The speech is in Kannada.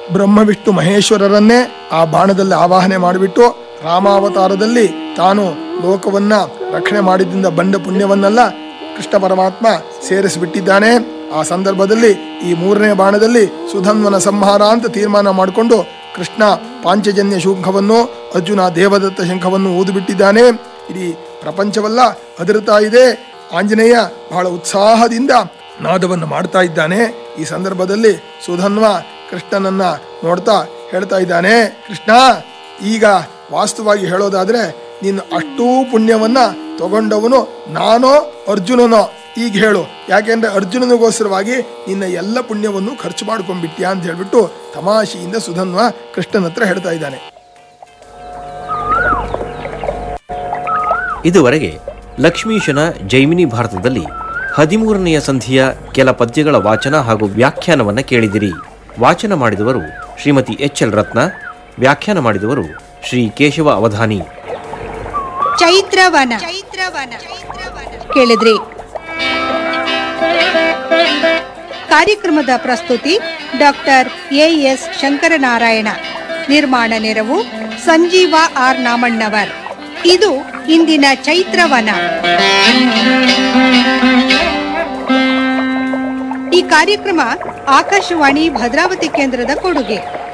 ಬ್ರಹ್ಮ ವಿಷ್ಣು ಮಹೇಶ್ವರರನ್ನೇ ಆ ಬಾಣದಲ್ಲಿ ಆವಾಹನೆ ಮಾಡಿಬಿಟ್ಟು ರಾಮಾವತಾರದಲ್ಲಿ ತಾನು ಲೋಕವನ್ನ ರಕ್ಷಣೆ ಮಾಡಿದ್ದಿಂದ ಬಂಡ ಪುಣ್ಯವನ್ನೆಲ್ಲ ಕೃಷ್ಣ ಪರಮಾತ್ಮ ಸೇರಿಸಿಬಿಟ್ಟಿದ್ದಾನೆ ಆ ಸಂದರ್ಭದಲ್ಲಿ ಈ ಮೂರನೇ ಬಾಣದಲ್ಲಿ ಸುಧನ್ವನ ಸಂಹಾರ ಅಂತ ತೀರ್ಮಾನ ಮಾಡಿಕೊಂಡು ಕೃಷ್ಣ ಪಾಂಚಜನ್ಯ ಶಂಖವನ್ನು ಅರ್ಜುನ ದೇವದತ್ತ ಶಂಖವನ್ನು ಊದುಬಿಟ್ಟಿದ್ದಾನೆ ಇಡೀ ಪ್ರಪಂಚವಲ್ಲ ಅದರುತ್ತಾ ಇದೆ ಆಂಜನೇಯ ಬಹಳ ಉತ್ಸಾಹದಿಂದ ನಾದವನ್ನು ಮಾಡ್ತಾ ಇದ್ದಾನೆ ಈ ಸಂದರ್ಭದಲ್ಲಿ ಸುಧನ್ವ ಕೃಷ್ಣನನ್ನ ನೋಡ್ತಾ ಹೇಳ್ತಾ ಇದ್ದಾನೆ ಕೃಷ್ಣ ಈಗ ವಾಸ್ತವವಾಗಿ ಹೇಳೋದಾದ್ರೆ ನೀನು ಅಷ್ಟೂ ಪುಣ್ಯವನ್ನ ತಗೊಂಡವನು ನಾನೋ ಅರ್ಜುನನೋ ಈಗ ಹೇಳು ಯಾಕೆಂದ್ರೆ ಅರ್ಜುನನಿಗೋಸ್ಕರವಾಗಿ ನಿನ್ನ ಎಲ್ಲ ಪುಣ್ಯವನ್ನು ಖರ್ಚು ಮಾಡ್ಕೊಂಡ್ಬಿಟ್ಯಾ ಅಂತ ಹೇಳ್ಬಿಟ್ಟು ತಮಾಷೆಯಿಂದ ಸುಧನ್ವ ಕೃಷ್ಣನ ಹತ್ರ ಹೇಳ್ತಾ ಇದ್ದಾನೆ ಇದುವರೆಗೆ ಲಕ್ಷ್ಮೀಶನ ಜೈಮಿನಿ ಭಾರತದಲ್ಲಿ ಹದಿಮೂರನೆಯ ಸಂಧಿಯ ಕೆಲ ಪದ್ಯಗಳ ವಾಚನ ಹಾಗೂ ವ್ಯಾಖ್ಯಾನವನ್ನು ಕೇಳಿದಿರಿ ವಾಚನ ಮಾಡಿದವರು ಶ್ರೀಮತಿ ಎಚ್ ಎಲ್ ರತ್ನ ವ್ಯಾಖ್ಯಾನ ಮಾಡಿದವರು ಶ್ರೀ ಕೇಶವ ಅವಧಾನಿ ಚೈತ್ರವನ ಚೈತ್ರವನ ಕೇಳಿದ್ರಿ ಕಾರ್ಯಕ್ರಮದ ಪ್ರಸ್ತುತಿ ಡಾಕ್ಟರ್ ಎ ಎಸ್ ಶಂಕರನಾರಾಯಣ ನಿರ್ಮಾಣ ನೆರವು ಸಂಜೀವ ಆರ್ ನಾಮಣ್ಣವರ್ ಇದು ಇಂದಿನ ಚೈತ್ರವನ ಈ ಕಾರ್ಯಕ್ರಮ ಆಕಾಶವಾಣಿ ಭದ್ರಾವತಿ ಕೇಂದ್ರದ ಕೊಡುಗೆ